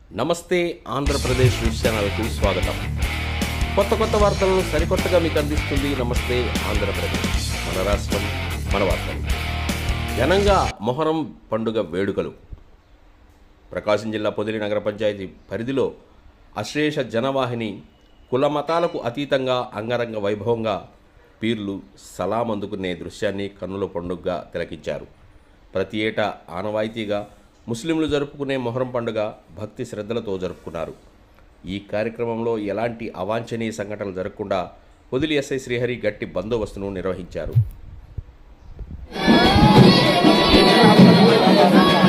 నమస్తే ఆంధ్రప్రదేశ్ న్యూస్ ఛానల్కు స్వాగతం కొత్త కొత్త వార్తలను సరికొత్తగా మీకు అందిస్తుంది నమస్తే ఆంధ్రప్రదేశ్ మన రాష్ట్రం మన వార్తలు ఘనంగా మొహరం పండుగ వేడుకలు ప్రకాశం జిల్లా పొదిలి నగర పంచాయతీ పరిధిలో అశ్లేష జనవాహిని కుల మతాలకు అతీతంగా అంగరంగ వైభవంగా పీర్లు సలాం అందుకునే దృశ్యాన్ని కన్నుల పండుగగా తిలకించారు ప్రతి ఏటా ఆనవాయితీగా ముస్లింలు జరుపుకునే మొహరం పండుగ భక్తి శ్రద్ధలతో జరుపుకున్నారు ఈ కార్యక్రమంలో ఎలాంటి అవాంఛనీయ సంఘటనలు జరగకుండా పొదిలి ఎస్ఐ శ్రీహరి గట్టి బందోబస్తును నిర్వహించారు